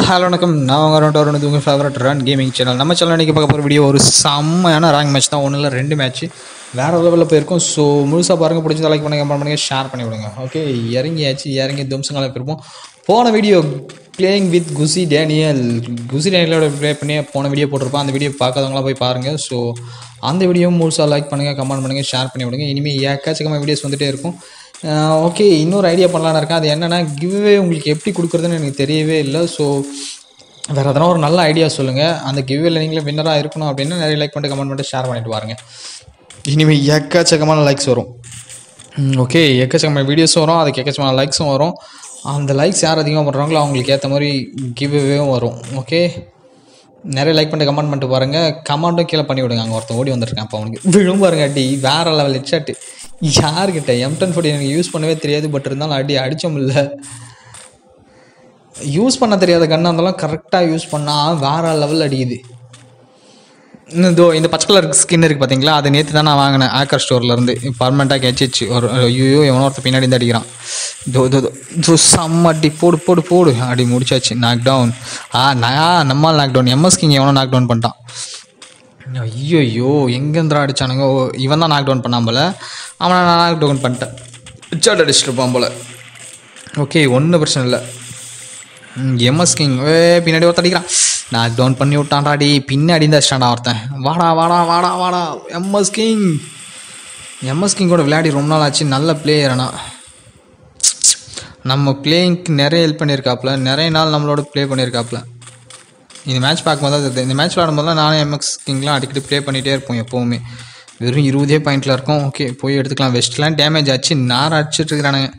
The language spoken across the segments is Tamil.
ஹலோ வணக்கம் நான் உங்கள் ரெண்டு ஒரு உங்கள் ஃபேவரட் ரன் கேமிங் சேனல் நம்ம சேனல் இன்றைக்கி பார்க்க போகிற வீடியோ ஒரு செம்மையான ரேங்க் மேட்ச் தான் ஒன்றும் இல்லை ரெண்டு மேட்ச் வேறு லெவலில் போயிருக்கும் ஸோ முழுசாக பாருங்கள் பிடிச்ச லைக் பண்ணுங்க கமெண்ட் பண்ணுங்கள் ஷேர் பண்ணி விடுங்க ஓகே இறங்கியாச்சு இறங்கி தும்சங்களை போயிருப்போம் போன video playing with Kushi Daniel Kushi டேனியலோட ப்ளே பண்ணி போன வீடியோ போட்டிருப்போம் அந்த வீடியோ பார்க்காதவங்களாம் போய் பாருங்கள் ஸோ அந்த வீடியோ முழுசாக லைக் பண்ணுங்கள் கமெண்ட் பண்ணுங்கள் ஷேர் பண்ணி விடுங்க இனிமேல் ஏக்காச்சக்கமாக வீடியோஸ் வந்துகிட்டே இருக்கும் ஓகே இன்னொரு ஐடியா பண்ணலான்னு இருக்கேன் அது என்னென்னா கிவ்வே உங்களுக்கு எப்படி கொடுக்குறதுன்னு எனக்கு தெரியவே இல்லை ஸோ வேறு எதனா ஒரு நல்ல ஐடியா சொல்லுங்கள் அந்த கிவ்வேல நீங்களே வின்னராக இருக்கணும் அப்படின்னா நிறைய லைக் பண்ணிட்டு கமெண்ட் பண்ணிட்டு ஷேர் பண்ணிட்டு பாருங்க இனிமேல் எக்கச்சக்கமான லைக்ஸ் வரும் ஓகே எக்கச்சக்கமான வீடியோஸ் வரும் அதுக்கு எக்கச்சக்கமான லைக்ஸும் வரும் அந்த லைக்ஸ் யார் அதிகமாக பண்ணுறாங்களோ அவங்களுக்கு ஏற்ற மாதிரி கிவ்வேவும் வரும் ஓகே நிறைய லைக் பண்ணிட்டு கமெண்ட் பண்ணிட்டு பாருங்கள் கமெண்ட்டும் கீழே பண்ணி விடுங்க அங்கே ஒருத்தன் ஓடி வந்திருக்கேன் அப்போ அவனுக்கு விழும் பாருங்க அடி வேறு லெவல் ஹெட்ஷாட்டு யார்கிட்ட எம் டென் ஃபோர்ட்டி எனக்கு யூஸ் பண்ணவே தெரியாது பட் இருந்தாலும் அடி அடித்தோம் இல்லை யூஸ் பண்ண தெரியாத கண்ணாக இருந்தாலும் கரெக்டாக யூஸ் பண்ணால் வேறு லெவல் அடிக்குது இன்னும் இதோ இந்த பச்சை கலர் ஸ்கின் இருக்குது பார்த்தீங்களா அது நேற்று தான் நான் வாங்கினேன் ஆக்கர் ஸ்டோர்லேருந்து பர்மனெண்ட்டாக கேச்சிச்சு ஒரு ஐயோ எவனோ ஒருத்த பின்னாடி இருந்து அடிக்கிறான் தோ தோ தோ தோ செம்ம அடி போடு போடு போடு அடி முடிச்சாச்சு நாக் டவுன் ஆ நான் நம்மால் நாக் டவுன் எம்எஸ் கிங் எவனோ நாக் டவுன் பண்ணிட்டான் ஐயோ ஐயோ எங்கேந்திரா அடிச்சானுங்க ஓ இவன் தான் நாக் டவுன் பண்ணான் போல அவனை நான் நாக் டவுன் பண்ணிட்டேன் ஹெட்ஷாட் அடிச்சுட்டு இருப்பான் போல ஓகே ஒன்றும் பிரச்சனை இல்லை எம்எஸ் கிங் ஏ பின்னாடி ஒருத்தன் அடிக்கிறான் நாக் டவுன் பண்ணி விட்டான்டா டி பின்னாடி இந்த ஸ்டாண்டா ஒருத்தன் வாடா வாடா வாடா வாடா எம்எஸ் கிங் எம்எஸ் கிங் கூட விளையாடி ரொம்ப நாள் ஆச்சு நல்ல பிளேயர் ஆனால் நம்ம பிளேயிங்க்கு நிறைய ஹெல்ப் பண்ணியிருக்காப்புல நிறைய நாள் நம்மளோட ப்ளே பண்ணியிருக்காப்புல இந்த மேட்ச் பார்க்கும்போது தான் தெரியுது. இந்த மேட்ச் விளாடும்போது நானும் எம்எக்ஸ் கிங்லாம் அடிக்கடி ப்ளே பண்ணிகிட்டே இருப்போம் எப்போவுமே வெறும் இருபதே பாயிண்டில் இருக்கும் ஓகே போய் எடுத்துக்கலாம் வெஸ்ட்லாம் டேமேஜ் ஆச்சு நார் அடிச்சிட்டு இருக்கிறானுங்க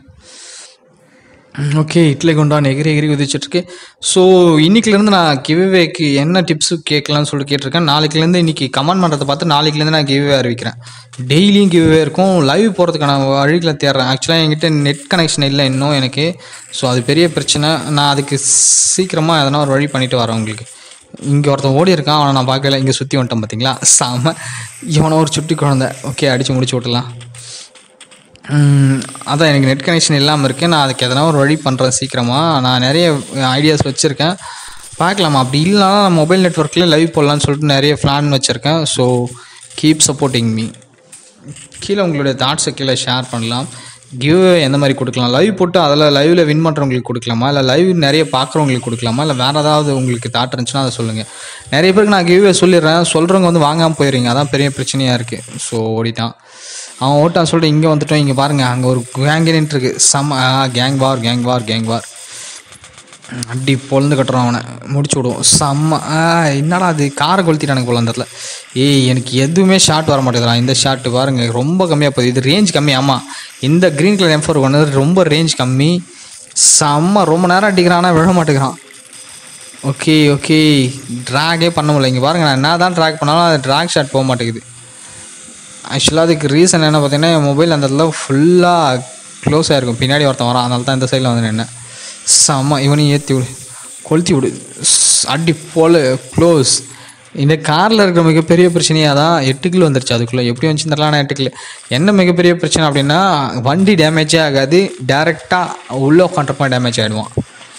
ஓகே இட்லி கொண்டான் எகிரி எகிரி குதிச்சிட்ருக்கு ஸோ இன்னைக்குலேருந்து நான் கிவ்வேக்கு என்ன டிப்ஸு கேட்கலாம்னு சொல்லிட்டு கேட்டிருக்கேன் நாளைக்குலேருந்து இன்னைக்கு கமெண்ட் பண்ணுறதை பார்த்து நாளைக்குலேருந்து நான் கிவ்வே அறிவிக்கிறேன் டெய்லியும் கிவ்வே இருக்கும் லைவ் போகிறதுக்கான வழிகளை தேடுறேன் ஆக்சுவலாக என்கிட்ட நெட் கனெக்ஷன் இல்லை இன்னும் எனக்கு ஸோ அது பெரிய பிரச்சனை நான் அதுக்கு சீக்கிரமாக எதனா ஒரு வழி பண்ணிட்டு வரேன் உங்களுக்கு இங்கே ஒருத்தன் ஓடி இருக்கான் அவனை நான் பார்க்கல இங்கே சுற்றி வந்துட்டேன் பார்த்தீங்களா செம இவனை ஒரு சுட்டி குழந்தை ஓகே அடித்து முடிச்சு விட்டுலாம் ம், அதான் எனக்கு நெட் கனெக்ஷன் இல்லாமல் இருக்கேன் நான் அதுக்கு எதனா ஒரு வழி பண்ணுறேன் சீக்கிரமாக நான் நிறைய ஐடியாஸ் வச்சுருக்கேன் பார்க்கலாமா அப்படி இல்லைனா நான் மொபைல் நெட்ஒர்க்கில் லைவ் போடலான்னு சொல்லிட்டு நிறைய பிளான் வச்சுருக்கேன் ஸோ கீப் சப்போர்ட்டிங் மீ கீழே உங்களுடைய தாட்ஸை கீழே ஷேர் பண்ணலாம் கிவ் எந்த மாதிரி கொடுக்கலாம் லைவ் போட்டு அதில் லைவில் வின் பண்ணுறவங்களுக்கு கொடுக்கலாமா இல்லை லைவ் நிறைய பார்க்குறவங்களுக்கு கொடுக்கலாமா இல்லை வேறு ஏதாவது உங்களுக்கு தாட் இருந்துச்சுன்னா அதை சொல்லுங்கள் நிறைய பேருக்கு நான் கிவ்வே சொல்லிடுறேன் சொல்கிறவங்க வந்து வாங்காமல் போயிடுறீங்க அதான் பெரிய பிரச்சனையாக இருக்குது ஸோ ஓடிட்டான் அவன் ஓட்டான் சொல்லிட்டு இங்கே வந்துட்டோம் இங்கே பாருங்கள் அங்கே ஒரு கேங்கே இருக்கு செம்ம gang war gang war gang war அடி பொழுந்து கட்டுறோம் அவனை முடிச்சு விடுவோம் செம்ம ஆ, என்னடா அது காரை கொளுத்திட்டானுங்க போல அந்த இடத்துல ஏய் எனக்கு எதுவுமே ஷாட் வர மாட்டேதுடா இந்த ஷாட்டு பாருங்க ரொம்ப கம்மியாக போகுது இது ரேஞ்ச் கம்மி ஆமாம் இந்த க்ரீன் கலர் எம் ஃபோர் ஒன்று ரொம்ப ரேஞ்ச் கம்மி செம்ம ரொம்ப நேரம் அடிக்கிறானா விழ மாட்டேங்கிறான் ஓகே ஓகே ட்ராகே பண்ண முடியல இங்கே பாருங்க நான் என்ன தான் ட்ராக் பண்ணாலும் அது ட்ராக் ஷாட் போக மாட்டேங்குது ஆக்சுவலாக அதுக்கு ரீசன் என்ன பார்த்தீங்கன்னா என் மொபைல் அந்த இடத்துல ஃபுல்லாக க்ளோஸ் ஆகிருக்கும் பின்னாடி ஒருத்தன் வரான் அதனால தான் இந்த சைடில் வந்து நின்னேன் செம்ம இவனையும் ஏற்றி விடு கொளுத்தி விடு ஸ், அடி போல க்ளோஸ் இந்த காரில் இருக்கிற மிகப்பெரிய பிரச்சனையாக தான் எட்டு கிலோ வந்துருச்சு அதுக்குள்ளே எப்படி வந்துச்சு தெரியல ஆனால் எட்டு கிலோ என்ன மிகப்பெரிய பிரச்சனை அப்படின்னா வண்டி டேமேஜே ஆகாது டேரெக்டாக உள்ளே உட்காந்துருப்பா டேமேஜ் ஆகிடுவான்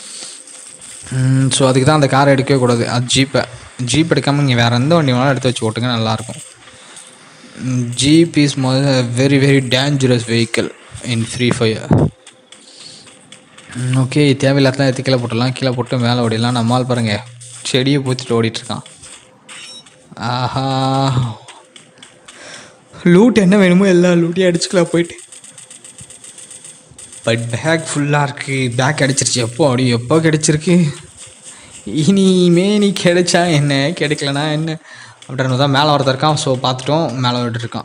ஸோ அதுக்கு தான் அந்த காரை எடுக்கவே கூடாது அது ஜீப்பை ஜீப் எடுக்காமல் நீங்கள் வேறு எந்த வண்டி வேணாலும் எடுத்து வச்சு ஓட்டுங்க நல்லாயிருக்கும் jeep is very very dangerous vehicle in Free Fire okay தேவையில்லாதான் எடுத்து கீழே போட்டுடலாம் கீழே போட்டு மேலே ஓடிடலாம் நம்மால் பாருங்க செடியை பூத்திட்டு ஓடிட்டுருக்கான் ஆஹா லூட் என்ன வேணுமோ எல்லா லூட்டையும் அடிச்சுக்கலாம் போயிட்டு பட் பேக் ஃபுல்லாக இருக்குது பேக் அடிச்சிருச்சு எப்போ அப்படி எப்போ கிடச்சிருக்கு இனிமே நீ கிடைச்சா என்ன கிடைக்கலனா என்ன அப்படின்னு தான் மேலே ஒருத்தர் இருக்கான் ஸோ பார்த்துட்டோம் மேலே விட்டுருக்கான்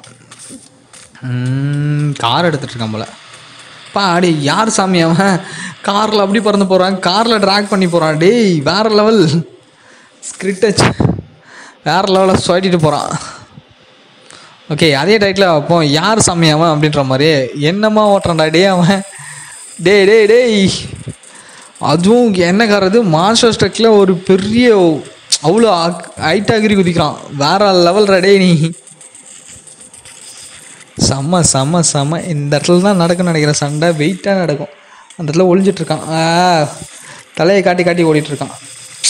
கார் எடுத்துகிட்டு இருக்கான் போல பா அடே யார் சாமி அவன் காரில் அப்படி பறந்து போகிறான் காரில் ட்ராக் பண்ணி போகிறான் டேய் வேறு லெவல் ஸ்கிரிட்டச் வேறு லெவலில் சுவாட்டிட்டு போகிறான் ஓகே அதே டைட்டில் வைப்போம் யார் சாமி அவன் அப்படின்ற மாதிரி என்னம்மா ஓட்டுறான்டா டே அவன் டேய் டேய் டேய் அதுவும் என்ன காரது மாஸ்டர் ஸ்ட்ரக்கில் ஒரு பெரிய அவ்வளோ ஹைட்டாகிரி குதிக்கிறான் வேற லெவல் டேய் நீ செம்ம செம்ம செம்ம இந்த இடத்துல தான் நடக்கும்னு நினைக்கிறேன் சண்டை வெயிட்டாக நடக்கும் அந்த இடத்துல ஒளிஞ்சிட்டு இருக்கான் ஆ, தலையை காட்டி காட்டி ஓடிட்டு இருக்கான்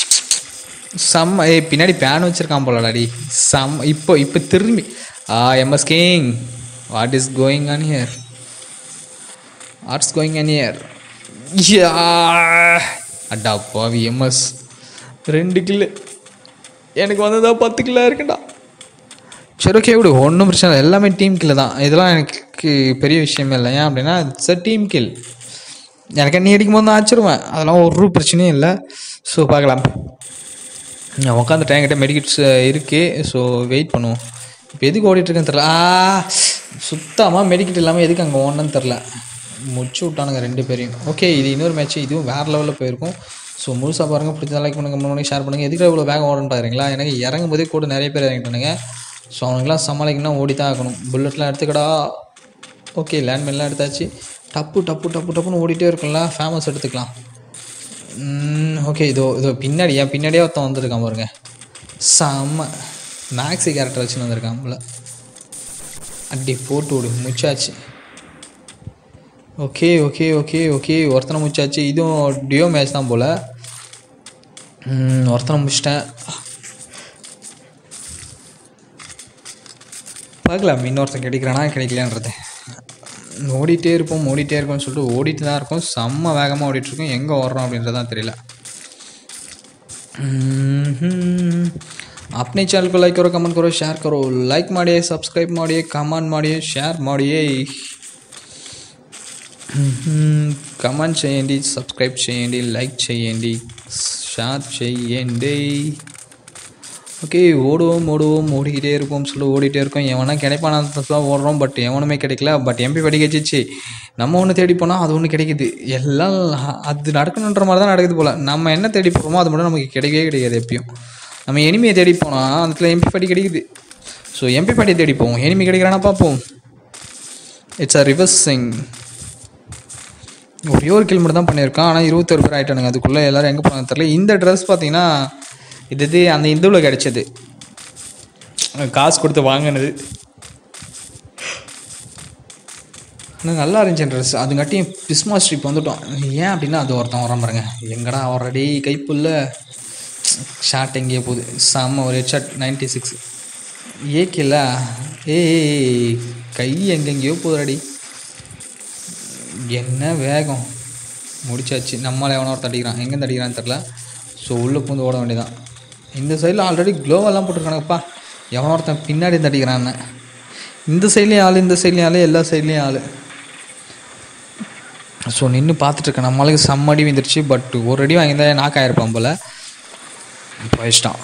செம்ம ஏய் பின்னாடி பேன் வச்சுருக்கான் போலடாடி செம்ம இப்போ இப்போ திரும்பி ஆ MS king what is going on here what's going on here yeah அடா பாவி எம்எஸ் ரெண்டு கில்லு எனக்கு வந்ததா பத்து கிலோ இருக்குடா சரி ஓகே விடு ஒன்றும் பிரச்சனை இல்லை எல்லாமே டீம் கில் தான் இதெல்லாம் எனக்கு பெரிய விஷயமே இல்லை ஏன் அப்படின்னா இட்ஸ் டீம் கில் எனக்கு நீ அடிக்கும் போது நான் ஆச்சிருவேன் அதெல்லாம் ஒரு பிரச்சனையும் இல்லை ஸோ பார்க்கலாம் நான் உட்காந்துட்டேன் என்கிட்ட மெடிக்கெட்ஸ் இருக்குது ஸோ வெயிட் பண்ணுவோம் இப்போ எதுக்கு ஓடிட்டுருக்கேன்னு தெரில ஆ சுத்தமாக மெடிக்கெட் இல்லாமல் எதுக்கு அங்கே ஓடணும்னு தெரில முடிச்சு விட்டானுங்க ரெண்டு பேரையும் ஓகே இது இன்னொரு மேட்ச் இதுவும் வேறு லெவலில் போயிருக்கும் ஸோ முழுசாக பாருங்கள் பிடிச்ச லைக் பண்ணுங்கள் மூணு மணிக்கு ஷேர் பண்ணுங்கள் எதுக்கு இவ்வளோ வேகம் ஓடணும் பாருங்களா எனக்கு இறங்கும் போதே கூட நிறைய பேர் இறங்கிட்டானுங்க ஸோ அவனுங்களாம் சமாளிக்கணும்னா ஓடி தான் ஆகணும் புல்லட்லாம் எடுத்துக்கடா ஓகே லேண்ட்மென்லாம் எடுத்தாச்சு டப்பு டப்பு டப்பு டப்புன்னு ஓடிட்டே இருக்கும்ல ஃபேமஸ் எடுத்துக்கலாம் ஓகே இதோ இதோ பின்னாடி என் பின்னாடியே ஒருத்தன் வந்திருக்கான் பாருங்க செம்ம மேக்ஸி கேரக்டர் வச்சுன்னு வந்திருக்கான் போல அடி போட்டு விடு முச்சாச்சு ஓகே ஓகே ஓகே ஓகே ஒருத்தனை முச்சாச்சு இதுவும் டியோ மேட்ச் தான் போல் ம், ஒருத்தனை முடிச்சிட்டேன் பார்க்கலாம் இன்னொருத்தன் கிடைக்கிறானா கிடைக்கலன்றது ஓடிட்டே இருப்போம் ஓடிட்டே இருப்போம்னு சொல்லிட்டு ஓடிட்டு தான் இருக்கோம் செம்ம வேகமாக ஓடிட்டு இருக்கோம் எங்கே ஓடுறோம் அப்படின்றது தான் தெரியல अपने चैनल को लाइक करो कमेंट करो शेयर करो लाइक ಮಾಡಿಯೇ ಸಬ್ಸ್ಕ್ರೈಬ್ ಮಾಡಿಯೇ ಕಮೆಂಟ್ ಮಾಡಿಯೇ షేర్ ಮಾಡಿಯೇ కమెంట్ చేయండి సబ్స్క్రైబ్ చేయండి లైక్ చేయండి షేర్ చేయండి ஓகே ஓடுவோம் ஓடுவோம் ஓடிக்கிட்டே இருப்போம் சொல்லி ஓடிட்டே இருக்கோம் எவனா கிடைப்பானா தான் ஓடுறோம் பட் எவனுமே கிடைக்கல பட் எம்பி படி கச்சிச்சு நம்ம ஒன்று தேடி போனால் அது ஒன்று கிடைக்குது எல்லாம் அது நடக்கணுன்ற மாதிரி தான் நடக்குது போல் நம்ம என்ன தேடி போகிறோமோ அது மட்டும் நமக்கு கிடைக்கவே கிடைக்காது எப்பயும் நம்ம எனிமியை தேடி போனால் அந்த இடத்துல எம்பி படி கிடைக்குது ஸோ எம்பி படியை தேடி போவோம் எனிமி கிடைக்கிறானா பார்ப்போம் இட்ஸ் அ ரிவர்ஸ் சிங் ஒரே ஒரு கில் மட்டும் தான் பண்ணியிருக்கான் ஆனால் இருபத்தொரு பேர் ஆகிட்டானுங்க அதுக்குள்ளே எல்லோரும் எங்கே போனாங்க தெரியல இந்த ட்ரெஸ் பார்த்தீங்கன்னா இது இது அந்த இந்துவில் கிடைச்சது காசு கொடுத்து வாங்கினது ஆனால் நல்லா இருந்துச்சு ட்ரெஸ் அதுங்காட்டியும் பிஸ்மா ஸ்ட்ரீப் வந்துட்டோம் ஏன் அப்படின்னா அது ஒருத்தன் வரான் பாருங்க எங்கடா ஆல்ரெடி கைப்புள்ள ஷார்ட் எங்கேயோ போகுது செம்ம ஒரு ஹெட்ஷாட் நைன்டி சிக்ஸ் ஏக்கில்ல ஏய் கை எங்கெங்கேயோ போகுதுடி என்ன வேகம் முடிச்சாச்சு நம்மளை எவனோ ஒருத்தன் அடிக்கிறான் எங்கேருந்து அடிக்கிறான்னு தெரில ஸோ உள்ளே பூந்து ஓட வேண்டியதான் இந்த சைடில் ஆல்ரெடி க்ளோவெல்லாம் போட்டிருக்கானுங்கப்பா எவனோ ஒருத்தன் பின்னாடி இருந்து அடிக்கிறான்னு இந்த சைட்லேயும் ஆள் இந்த சைட்லேயும் ஆள் எல்லா சைட்லேயும் ஆள் ஸோ நின்று பார்த்துட்ருக்கேன் நம்மளுக்கு செம்ம அடி வந்துருச்சு பட் ஒரு அடி வாங்கியிருந்தா நாக் ஆயிருப்பான் போல் போயிச்சிட்டான்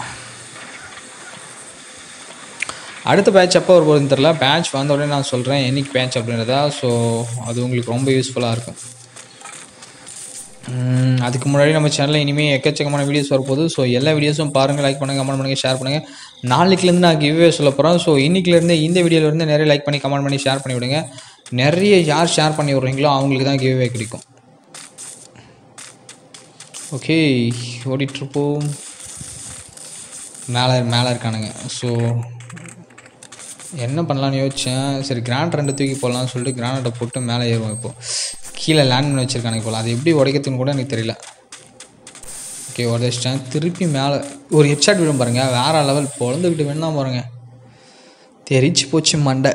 அடுத்த பேட்ச் எப்போ வரும்போதுன்னு தெரில பேட்ச் வந்த உடனே நான் சொல்கிறேன் என்னைக்கு பேட்ச் அப்படின்றதா ஸோ அது உங்களுக்கு ரொம்ப யூஸ்ஃபுல்லாக இருக்கும் உம், அதுக்கு முன்னாடி நம்ம சேனலில் இனிமேல் எக்கச்சக்கமான வீடியோஸ் வரப்போகுது ஸோ எல்லா வீடியோஸும் பாருங்கள் லைக் பண்ணுங்கள் கமெண்ட் பண்ணுங்கள் ஷேர் பண்ணுங்கள் நாளைக்குலேருந்து நான் கிவ்வே சொல்ல போகிறேன் ஸோ இன்னைக்குலேருந்து இந்த வீடியோலேருந்து நிறைய லைக் பண்ணி கமெண்ட் பண்ணி ஷேர் பண்ணி விடுங்க நிறைய யார் ஷேர் பண்ணி விட்றீங்களோ அவங்களுக்கு தான் கிவ்வே கிடைக்கும் ஓகே ஓடிட்டுருப்போம் மேலே மேலே இருக்கானுங்க ஸோ என்ன பண்ணலான்னு யோசித்தேன் சரி கிராண்ட் ரெண்டு தூக்கி போடலாம்னு சொல்லிட்டு கிரானைட்டை போட்டு மேலே ஏறுவோம் இப்போது கீழே லேண்ட் பண்ணி வச்சுருக்கானுங்க போல் அது எப்படி உடைக்கிறதுன்னு கூட எனக்கு தெரியல ஓகே உடச்சிட்டேன் திருப்பி மேலே ஒரு ஹெட்ஷாட் விடும் பாருங்கள் வேறு லெவல் பொழந்துக்கிட்டு வேணா பாருங்க தெரிச்சு போச்சு மண்டை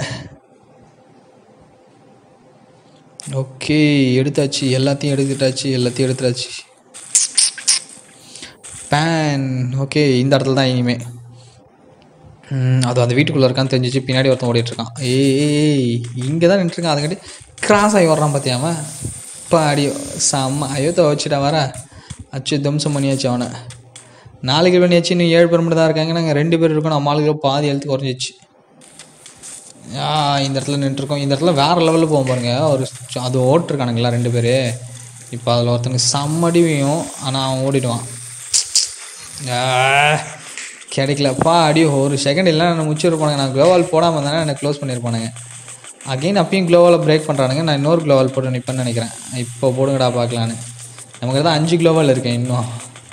ஓகே எடுத்தாச்சு எல்லாத்தையும் எடுத்துட்டாச்சு எல்லாத்தையும் எடுத்துட்டாச்சு பேன் ஓகே இந்த இடத்துல தான் இனிமே ம், அது அந்த வீட்டுக்குள்ளே இருக்கான்னு தெரிஞ்சிச்சு பின்னாடி ஒருத்தன் ஓடிட்டு இருக்கான் ஏய் இங்கே தான் நின்றுருக்கான் அதுக்காட்டி கிராஸ் ஆகி வர்றான் பார்த்தியாம இப்போ அடியோ செம்ம ஐயோ வச்சுட்டா வர அச்சு தம்சம் பண்ணியாச்சு அவனை நாலு கிலோ பண்ணியாச்சு இன்னும் ஏழு பேர் மட்டும் தான் இருக்காங்க நாங்கள் ரெண்டு பேர் இருக்கோம் நம்ம ஆளு கிலோ பாதி எழுத்து குறைஞ்சிச்சு ஆ இந்த இடத்துல நின்றுருக்கோம் இந்த இடத்துல வேறு லெவலில் போவோம் பாருங்க ஒரு ச- அது ஓட்டிருக்கானுங்களா ரெண்டு பேர் இப்போ அதில் ஒருத்தனுக்கு செம்மடியும் ஆனால் அவன் ஓடிடுவான் ஆ, கிடைக்கலப்பா அடி ஒரு செகண்ட் இல்லை நான் முடிச்சிருப்பானுங்க நான் க்ளோவால் போடாமல் இருந்தானே எனக்கு க்ளோஸ் பண்ணியிருப்பானுங்க அகைன் அப்பயும் க்ளோவால் பிரேக் பண்ணுறானுங்க நான் இன்னொரு க்ளோவால் போட்டு நிற்பேன்னு நினைக்கிறேன் இப்போ போடுங்கடா பார்க்கலான்னு நமக்கு தான் அஞ்சு க்ளோவால் இருக்கேன் இன்னும்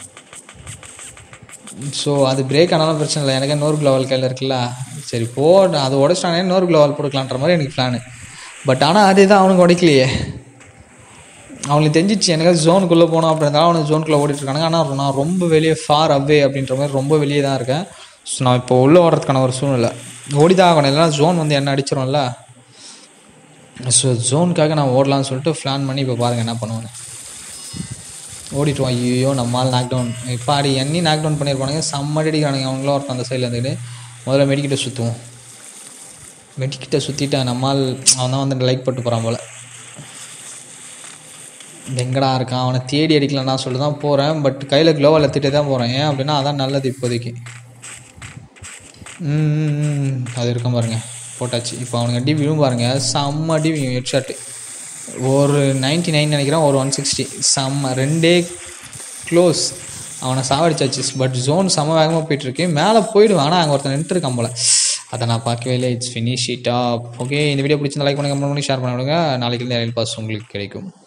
ஸோ அது பிரேக் ஆனாலும் பிரச்சனை இல்லை எனக்கு இன்னொரு க்ளோவால் கையில் இருக்குல்ல சரி போ அது உடச்சிட்டானே இன்னொரு க்ளோவால் போட்டுக்கலான்ற மாதிரி எனக்கு பிளானு பட் ஆனால் அதே தான் அவனுக்கு உடைக்கலையே அவங்களுக்கு தெரிஞ்சிச்சு எனக்கு ஜோனுக்குள்ளே போனோம் அப்படின்றதால அவனுக்கு ஜோனுக்குள்ளே ஓடிட்டு இருக்கானுங்க ஆனால் நான் ரொம்ப வெளியே ஃபார் அவே அப்படின்ற மாதிரி ரொம்ப வெளியே தான் இருக்கேன் ஸோ நான் இப்போ உள்ளே ஓடுறதுக்கான ஒரு சூழ்நிலை ஓடி தான் ஆகணும் இல்லைனா ஜோன் வந்து என்ன அடிச்சிரும்ல ஸோ ஜோனுக்காக நான் ஓடலாம்னு சொல்லிட்டு பிளான் பண்ணி இப்போ பாருங்கள் என்ன பண்ணுவேன்னு ஓடிட்டுவோம் ஐயோ நம்மால் நாக் டவுன் இப்போ அடி எண்ணி நாக் டவுன் பண்ணியிருப்பானுங்க செம்மடி அடிக்கிறானுங்க அவங்களும் ஒருத்தன் அந்த சைடில் இருந்துக்கிட்டு முதல்ல மெடிக்கிட்ட சுற்றுவோம் மெடிக்கிட்ட சுற்றிட்டு நம்மால் அவன் தான் வந்து லைக் போட்டு போகிறான் போல் எங்கடா இருக்கான் அவனை தேடி அடிக்கலாம் நான் சொல்லிட்டு தான் போகிறேன் பட் கையில் க்ளோவில் எடுத்துகிட்டே தான் போகிறேன் ஏன் அப்படின்னா அதான் நல்லது இப்போதைக்கு ம், ம், ம், அது இருக்கும் பாருங்க போட்டாச்சு இப்போ அவனுங்க அடி விழும் பாருங்க செம்ம அடி ஹெட் ஷாட்டு ஒரு நைன்ட்டி நைன் நினைக்கிறேன் ஒரு ஒன் சிக்ஸ்டி செம்ம ரெண்டே க்ளோஸ் அவனை சாவடிச்சாச்சு பட் ஜோன் செம்ம வேகமாக போயிட்டுருக்கு மேலே போயிடுவான் ஆனால் அங்கே ஒருத்தன் நின்றுட்டு இருக்கான் போல அதை நான் பார்க்கவே இல்லை it's finish it off okay இந்த வீடியோ பிடிச்சிருந்தா லைக் பண்ணுங்க கமெண்ட் பண்ணி ஷேர் பண்ணி விடுங்க நாளைக்கு இருந்து பாஸ் உங்களுக்கு கிடைக்கும்